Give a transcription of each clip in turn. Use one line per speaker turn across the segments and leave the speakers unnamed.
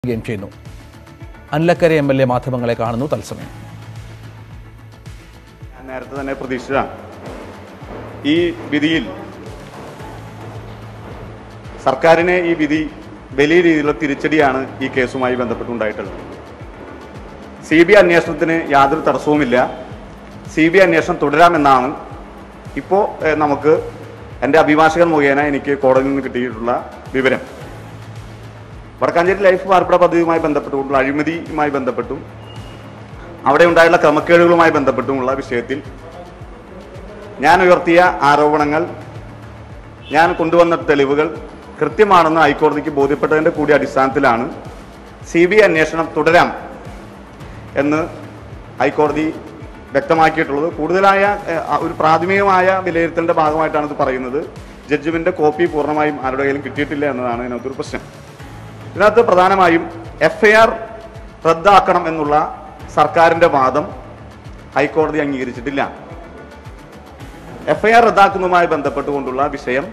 ുകയും ചെയ്യുന്നു Anil Akkara M L A മാധ്യമങ്ങളെ കാണുന്നു തത്സമയം
ഞാൻ നേരത്തെ തന്നെ പ്രതീക്ഷിച്ചതാണ് ഈ വിധിയിൽ സർക്കാരിന് ഈ വിധി വലിയ രീതിയിലുള്ള തിരിച്ചടിയാണ് ഈ കേസുമായി ബന്ധപ്പെട്ടുണ്ടായിട്ടുള്ളത് സി ബി ഐ അന്വേഷണത്തിന് യാതൊരു തടസ്സവുമില്ല സി ബി ഐ അന്വേഷണം തുടരാമെന്നാണ് ഇപ്പോൾ ഏഹ്, നമുക്ക് എൻ്റെ അഭിഭാഷകൻ മുഖേന എനിക്ക് കോടതിയിൽ നിന്ന് കിട്ടിയിട്ടുള്ള വിവരം വടക്കാഞ്ചേരി ലൈഫ് പാർപ്പിട പദ്ധതിയുമായി ബന്ധപ്പെട്ടുകൊണ്ടുള്ള അഴിമതിയുമായി ബന്ധപ്പെട്ടും അവിടെ ഉണ്ടായുള്ള ക്രമക്കേടുകളുമായി ബന്ധപ്പെട്ടുമുള്ള വിഷയത്തിൽ ഞാൻ ഉയർത്തിയ ആരോപണങ്ങൾ ഞാൻ കൊണ്ടുവന്ന തെളിവുകൾ കൃത്യമാണെന്ന് ഹൈക്കോടതിക്ക് ബോധ്യപ്പെട്ടതിൻ്റെ കൂടി അടിസ്ഥാനത്തിലാണ് സി ബി ഐ അന്വേഷണം തുടരാം എന്ന് ഹൈക്കോടതി വ്യക്തമാക്കിയിട്ടുള്ളത് കൂടുതലായ ഏഹ്, ആ ഒരു പ്രാഥമികമായ വിലയിരുത്തലിൻ്റെ ഭാഗമായിട്ടാണ് ഇത് പറയുന്നത് ജഡ്ജ്മെൻ്റെ കോപ്പി പൂർണ്ണമായും ആരുടെ കയ്യിലും കിട്ടിയിട്ടില്ല എന്നതാണ് ഇതിനകത്തൊരു പ്രശ്നം ഇതിനകത്ത് പ്രധാനമായും എഫ് ഐ ആർ റദ്ദാക്കണം എന്നുള്ള സർക്കാരിൻ്റെ വാദം ഹൈക്കോടതി അംഗീകരിച്ചിട്ടില്ല എഫ് ഐ ആർ റദ്ദാക്കുന്നതുമായി ബന്ധപ്പെട്ടുകൊണ്ടുള്ള വിഷയം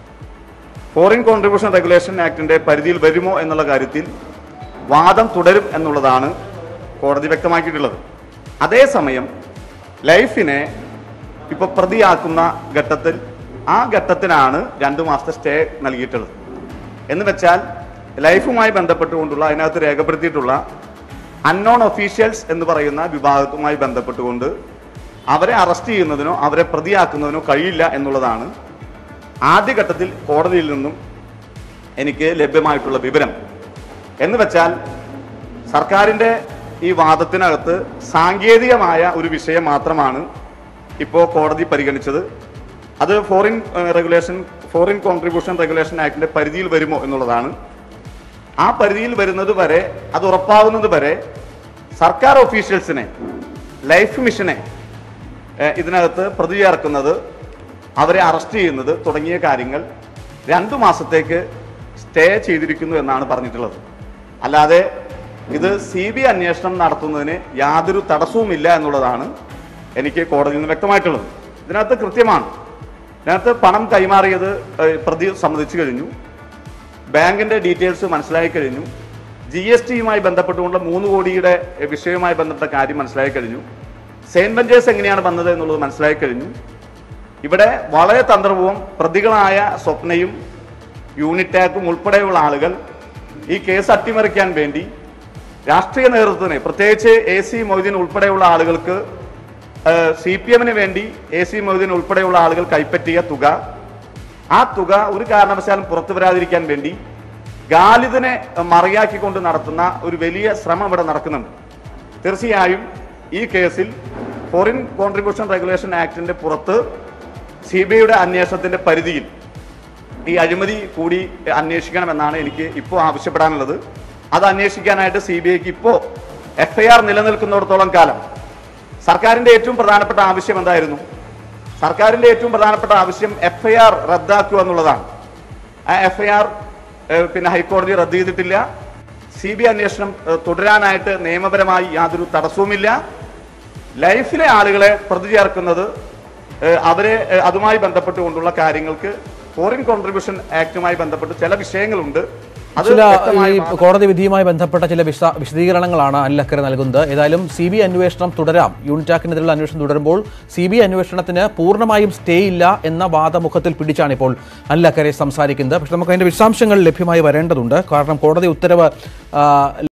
ഫോറിൻ കോൺട്രിബ്യൂഷൻ റെഗുലേഷൻ ആക്ടിന്റെ പരിധിയിൽ വരുമോ എന്നുള്ള കാര്യത്തിൽ വാദം തുടരും എന്നുള്ളതാണ് കോടതി വ്യക്തമാക്കിയിട്ടുള്ളത് അതേസമയം ലൈഫിനെ ഇപ്പൊ പ്രതിയാക്കുന്ന ഘട്ടത്തിൽ ആ ഘട്ടത്തിനാണ് രണ്ടു മാസത്തെ സ്റ്റേ നൽകിയിട്ടുള്ളത് എന്ന് വെച്ചാൽ ലൈഫുമായി ബന്ധപ്പെട്ടുകൊണ്ടുള്ള അതിനകത്ത് രേഖപ്പെടുത്തിയിട്ടുള്ള അൺനോൺ ഒഫീഷ്യൽസ് എന്ന് പറയുന്ന വിഭാഗത്തുമായി ബന്ധപ്പെട്ടുകൊണ്ട് അവരെ അറസ്റ്റ് ചെയ്യുന്നതിനോ അവരെ പ്രതിയാക്കുന്നതിനോ കഴിയില്ല എന്നുള്ളതാണ് ആദ്യഘട്ടത്തിൽ കോടതിയിൽ നിന്നും എനിക്ക് ലഭ്യമായിട്ടുള്ള വിവരം എന്ന് വെച്ചാൽ സർക്കാരിൻ്റെ ഈ വാദത്തിനകത്ത് സാങ്കേതികമായ ഒരു വിഷയം മാത്രമാണ് ഇപ്പോൾ കോടതി പരിഗണിച്ചത് അത് foreign uh, regulation foreign contribution regulation ആക്ടിന്റെ പരിധിയിൽ വരുമോ എന്നുള്ളതാണ് ആ പരിധിയിൽ വരുന്നത് വരെ അത് ഉറപ്പാവുന്നത് വരെ സർക്കാർ ഓഫീഷ്യൽസിനെ ലൈഫ് മിഷനെ ഏഹ്, ഇതിനകത്ത് പ്രതി ചേർക്കുന്നത് അവരെ അറസ്റ്റ് ചെയ്യുന്നത് തുടങ്ങിയ കാര്യങ്ങൾ രണ്ടു മാസത്തേക്ക് സ്റ്റേ ചെയ്തിരിക്കുന്നു എന്നാണ് പറഞ്ഞിട്ടുള്ളത് അല്ലാതെ ഇത് സി ബി അന്വേഷണം നടത്തുന്നതിന് യാതൊരു തടസ്സവുമില്ല എന്നുള്ളതാണ് എനിക്ക് കോടതിയിൽ നിന്ന് വ്യക്തമായിട്ടുള്ളത് ഇതിനകത്ത് കൃത്യമാണ് ഇതിനകത്ത് പണം കൈമാറിയത് ഏഹ്, പ്രതി സമ്മതിച്ചു കഴിഞ്ഞു ബാങ്കിന്റെ ഡീറ്റെയിൽസ് മനസ്സിലായി കഴിഞ്ഞു ജി എസ് ടിയുമായി ബന്ധപ്പെട്ടുകൊണ്ടുള്ള മൂന്ന് കോടിയുടെ എഹ്, വിഷയവുമായി ബന്ധപ്പെട്ട കാര്യം മനസ്സിലായി കഴിഞ്ഞു സെയിന്റ് വെഞ്ചേഴ്സ് എങ്ങനെയാണ് വന്നത് എന്നുള്ളത് മനസ്സിലായി കഴിഞ്ഞു ഇവിടെ വളരെ തന്ത്രപൂർവ്വം പ്രതികളായ സ്വപ്നയും യൂണിറ്റാക്കും ഉൾപ്പെടെയുള്ള ആളുകൾ ഈ കേസ് അട്ടിമറിക്കാൻ വേണ്ടി രാഷ്ട്രീയ നേതൃത്വത്തിന് പ്രത്യേകിച്ച് എ സി മൊയ്തീൻ ഉൾപ്പെടെയുള്ള ആളുകൾക്ക് സി പി എമ്മിന് വേണ്ടി എ സി മൊയ്തീൻ ഉൾപ്പെടെയുള്ള ആളുകൾ കൈപ്പറ്റിയ തുക ആ തുക ഒരു കാരണവശാലും പുറത്തു വരാതിരിക്കാൻ വേണ്ടി ഗാലിദിനെ മറിയാക്കിക്കൊണ്ട് നടത്തുന്ന ഒരു വലിയ ശ്രമം ഇവിടെ നടക്കുന്നുണ്ട് തീർച്ചയായും ഈ കേസിൽ ഫോറിൻ കോൺട്രിബ്യൂഷൻ റെഗുലേഷൻ ആക്ടിന്റെ പുറത്ത് സി ബി ഐയുടെ അന്വേഷണത്തിന്റെ പരിധിയിൽ ഈ അഴിമതി കൂടി അന്വേഷിക്കണമെന്നാണ് എനിക്ക് ഇപ്പോൾ ആവശ്യപ്പെടാനുള്ളത് അത് അന്വേഷിക്കാനായിട്ട് സി ബി ഐക്ക് ഇപ്പോൾ എഫ് ഐ ആർ നിലനിൽക്കുന്നിടത്തോളം കാലം സർക്കാരിന്റെ ഏറ്റവും പ്രധാനപ്പെട്ട ആവശ്യം എന്തായിരുന്നു സർക്കാരിന്റെ ഏറ്റവും പ്രധാനപ്പെട്ട ആവശ്യം എഫ് ഐ ആർ റദ്ദാക്കുക എന്നുള്ളതാണ് ആ എഫ് ഐ ആർ പിന്നെ ഹൈക്കോടതി റദ്ദ് ചെയ്തിട്ടില്ല സി ബി അന്വേഷണം ഏഹ്, തുടരാനായിട്ട് നിയമപരമായി യാതൊരു തടസ്സവുമില്ല ലൈഫിലെ ആളുകളെ പ്രതി ചേർക്കുന്നത് ഏഹ്, അവരെ ഏഹ്, അതുമായി ബന്ധപ്പെട്ടുകൊണ്ടുള്ള കാര്യങ്ങൾക്ക് ഫോറിൻ കോൺട്രിബ്യൂഷൻ ആക്ടുമായി ബന്ധപ്പെട്ട് ചില വിഷയങ്ങളുണ്ട് അത്
ചില
വ്യക്തമായി
ഈ കോടതി വിധിയുമായി ബന്ധപ്പെട്ട ചില വിശദ വിശദീകരണങ്ങളാണ് അനിലക്കര നൽകുന്നത് ഏതായാലും സി ബി അന്വേഷണം തുടരാം യൂണിറ്റാക്കിനെതിരെയുള്ള അന്വേഷണം തുടരുമ്പോൾ സി ബി അന്വേഷണത്തിന് പൂർണ്ണമായും സ്റ്റേ ഇല്ല എന്ന വാദമുഖത്തിൽ പിടിച്ചാണ് ഇപ്പോൾ അനിലക്കരെ സംസാരിക്കുന്നത് പക്ഷെ നമുക്ക് അതിന്റെ വിശദാംശങ്ങൾ ലഭ്യമായി വരേണ്ടതുണ്ട് കാരണം കോടതി ഉത്തരവ് ആ,